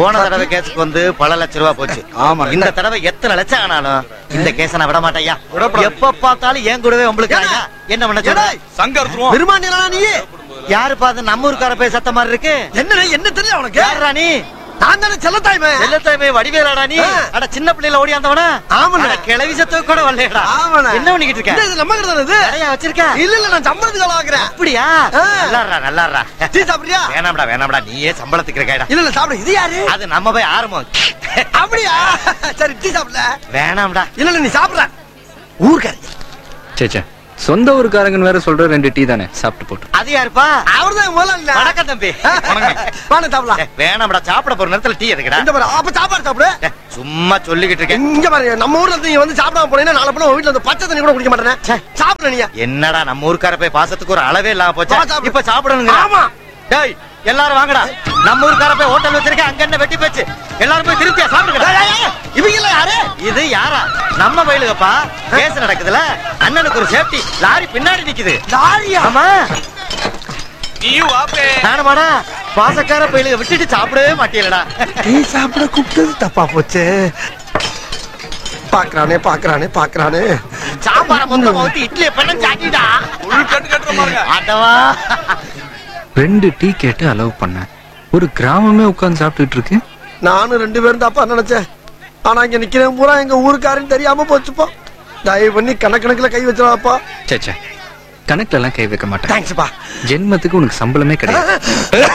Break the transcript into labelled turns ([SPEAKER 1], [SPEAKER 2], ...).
[SPEAKER 1] போன தடவை கேஸுக்கு வந்து பல லட்ச ரூபா போச்சு
[SPEAKER 2] ஆமா.
[SPEAKER 1] இந்த தடவை எத்தனை லட்சம் ஆனாலும் இந்த கேஸ நான் விட மாட்டேயா
[SPEAKER 2] விடப்படாது.
[SPEAKER 1] எப்ப பார்த்தாலும் ஏன் கூடவே உங்களுக்கு என்ன பண்ண சொல்ற
[SPEAKER 2] சங்க அறுத்துருவோம்
[SPEAKER 3] பெருமாண்டியா நீ
[SPEAKER 1] யாருப்பா அது நம்ம ஊருக்கார போய் சத்த மாதிரி இருக்கு
[SPEAKER 3] என்ன என்ன தெரியல உனக்கு
[SPEAKER 1] யாரா நீ
[SPEAKER 3] நான் தானே செல்லத்தாய்மே
[SPEAKER 1] செல்லத்தாய்மே வடிவேலாடா நீ
[SPEAKER 3] ஆ.
[SPEAKER 1] அட சின்ன பிள்ளைல ஓடியாந்தவனா
[SPEAKER 3] ஆமாண்ணே.
[SPEAKER 1] அட, கிளவி சத்து கூட வரலடா
[SPEAKER 3] ஆமாண்ணே.
[SPEAKER 1] என்ன பண்ணிக்கிட்டு
[SPEAKER 3] இந்த
[SPEAKER 1] இருக்க
[SPEAKER 3] இது நம்ம கிட்ட தானே இது
[SPEAKER 1] கடையா வச்சிருக்க
[SPEAKER 3] இல்ல இல்ல நான் சம்பளத்துக்கு ஆளாக்குறேன்
[SPEAKER 1] அப்படியா
[SPEAKER 3] ஆ.
[SPEAKER 1] நல்லாடுறா நல்லாடுறா
[SPEAKER 3] டீ சாப்பிடுறியா
[SPEAKER 1] வேணாம்டா வேணாம்டா நீயே சம்பளத்துக்கு இருக்காடா
[SPEAKER 3] இல்ல இல்ல சாப்பிடு இது யாரு
[SPEAKER 1] அது நம்ம போய் ஆரம்பம்
[SPEAKER 3] அப்படியா சரி டீ சாப்பிடல
[SPEAKER 1] வேணாம்டா
[SPEAKER 3] இல்ல இல்ல நீ சாப்பிடுற ஊர்க்காரி
[SPEAKER 4] சேச்சே சொந்த ஊருக்காரங்கன்னு வேற சொல்ற ரெண்டு டீ தானே சாப்பிட்டு போட்டு
[SPEAKER 1] அது யாருப்பா
[SPEAKER 3] அவர்தான் முதல்ல
[SPEAKER 1] வணக்கம் தம்பி
[SPEAKER 3] வாங்க சாப்பிடலாம்
[SPEAKER 1] ஏய், வேணாம்டா சாப்பிட போற நேரத்துல டீ எதுக்குடா
[SPEAKER 3] இந்த பாரு அப்ப சாப்பாடு சாப்பிடு
[SPEAKER 1] ஏய், சும்மா சொல்லிக்கிட்டு இருக்கேன்
[SPEAKER 3] இங்க பாரு நம்ம ஊர்ல இருந்து நீ வந்து சாப்பிடாம போனீங்கன்னா நாளை பண்ண வீட்டுல வந்து பச்சை தண்ணி கூட குடிக்க மாட்டேனே
[SPEAKER 1] ச்சே.
[SPEAKER 3] சாப்பிட நீ
[SPEAKER 1] என்னடா நம்ம ஊருக்கார போய் பாசத்துக்கு ஒரு அளவே இல்லாம போச்சா
[SPEAKER 3] வா, சாப்பிடு.
[SPEAKER 1] இப்ப சாப்பிடணுங்க
[SPEAKER 3] ஆமா.
[SPEAKER 1] டேய் எல்லாரும் வாங்கடா நம்ம ஊருக்கார போய் ஹோட்டல் வச்சிருக்கேன் அங்க என்ன வெட்டி போச்சு எல்லாரும் போய் திருப்தியா சாப்பிடுங்கடா
[SPEAKER 3] இவங்க எல்லாம் யாரு
[SPEAKER 1] இது யாரா நம்ம வயலுகப்பா கேஸ் நடக்குதுல அண்ணனுக்கு ஒரு சேஃப்டி லாரி பின்னாடி நிக்குது
[SPEAKER 3] லாரியா
[SPEAKER 1] ஆமா
[SPEAKER 2] நீயும் வாப்பே
[SPEAKER 1] நானுமாடா பாசக்கார பயிலுக விட்டுட்டு சாப்பிடவே மாட்டீங்களடா
[SPEAKER 3] டீ சாப்பிட கூப்பிட்டது தப்பா போச்சு பாக்குறானே பாக்குறானே பாக்குறானே
[SPEAKER 1] சாப்பாட மொத்தமா ஊத்தி இட்லியை பண்ண சாட்டிடா
[SPEAKER 2] உள் கட்டு கட்டுற பாருங்க
[SPEAKER 1] அதவா
[SPEAKER 4] ரெண்டு டீ கேட்டு அலோவ் பண்ணேன் ஒரு கிராமமே உட்கார்ந்து சாப்பிட்டுட்டு இருக்கு
[SPEAKER 3] நானும் ரெண்டு பேரும் தப்பா நினைச்சேன் ஆனா இங்க நிக்கிறேன் பூரா எங்க ஊருக்காரன்னு தெரியாம போச்சுப்பா தயவு பண்ணி கணக்கணக்குல கை வச்சிடாப்பா
[SPEAKER 4] சேச்சே கணக்குல எல்லாம் கை வைக்க மாட்டேன்
[SPEAKER 3] தேங்க்ஸ்ப்பா
[SPEAKER 4] ஜென்மத்துக்கு உனக்கு சம்பளமே கிடையாது